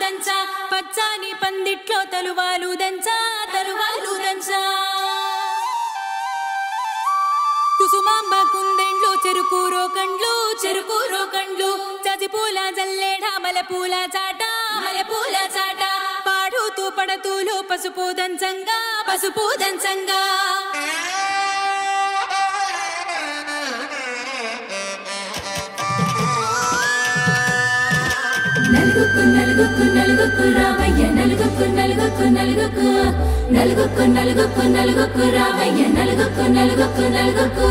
దంచా పచ్చాని పందిట్లో తలువాలు దంచా తలువాలు దంచా కుసుమాంబ కుందెండ్లు చెరుకూరో కండ్లు చెరుకూరో కండ్లు చజిపూల జల్లేడ మలపూల చాట మలపూల చాట పాడుతూ పడతూలు పసుపు దంచంగా పసుపు దంచంగా నలుగుకు నలుగుకు నలుగుకు రావయ్య నలుగుకు నలుగుకు నలుగుకు నలుగుకు నలుగుకు నలుగుకు రావయ్య నలుగుకు నలుగుకు నలుగుకు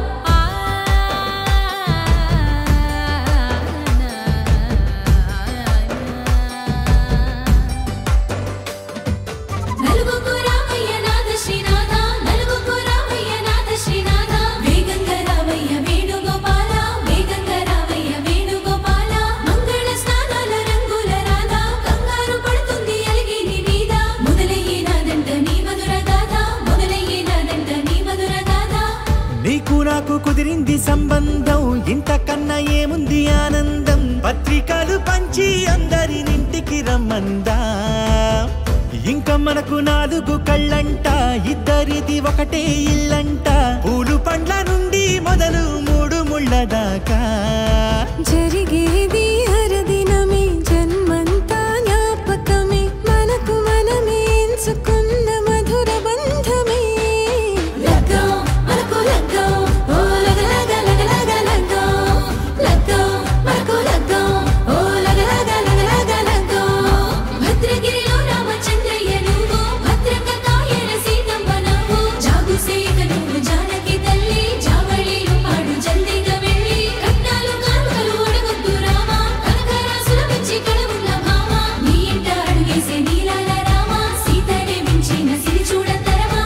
నలుగుకు రావయ్య నాద శ్రీనాథ నలుగుకు రావయ్య నాద శ్రీనాథ వేగంగా రావయ్య వేణుగోపాల వేగంగా రావయ్య వేణుగోపాల మంగళ స్నానాల రంగుల రాధ కంగారు పడుతుంది అలిగి నీ మీద మొదలయ్యేనాదంట నీ మధుర గాథ మొదలయ్యేనాదంట నీ మధుర గాథ నీకు నాకు కుదిరింది సంబంధం ఇంతకన్నా ఏముంది ఆనందం పత్రికలు పంచి అందరినింటికి రమ్మందా ఇంకా మనకు నాలుగు కళ్ళంట ఇద్దరిది ఒకటే ఇల్లంట పూలు పండ్ల నుండి మొదలు మూడు ముళ్ళ దాకా జరిగేది హరదినమే జన్మంతా జ్ఞాపకమే మనకు మనమే ఎంచుకున్న మధుర బంధమే లగ్గం మనకు లగ్గం ఓ లగ లగ లగ లగ లగ్గం లగ్గం మనకు లగ్గం ఓ లగ లగ లగ లగ లగ్గం భద్రగిరిలో రామచంద్రయ్య నువ్వు భద్రంగ కాయల సీతమ్మ నువ్వు జాగు సేక నువ్వు జానకి తల్లి జావళిలో పాడు జల్దిగా వెళ్ళి కట్నాలు కానుకలు అడగొద్దు రామా కనకరాసుల మించి కడవున్న భామ నీ ఇంట అడుగేసే నీలాల రామ సీతనే మించిన సిరి చూడతరమా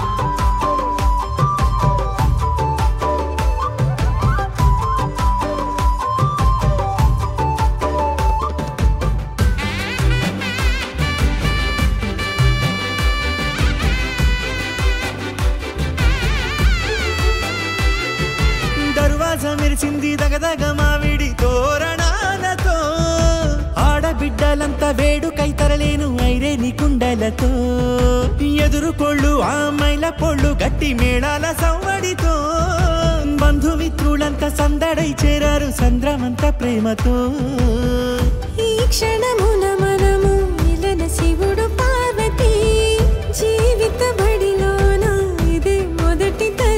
దర్వాజ మెరిసింది దగదగ మావిడి తోరణాలతో ఆడబిడ్డలంతా వేడుకై తరలేను ఐరేని కుండలతో ఎదురుకోళ్ళు ఆ మైల పొళ్ళు గట్టి మేళాల సవ్వడితో బంధుమిత్రులంతా సందడై చేరారు సంద్రమంత ప్రేమతో ఈ క్షణమున మనము మిలన శివుడు పార్వతి జీవిత బడిలోన ఇదే మొదటి తరగతి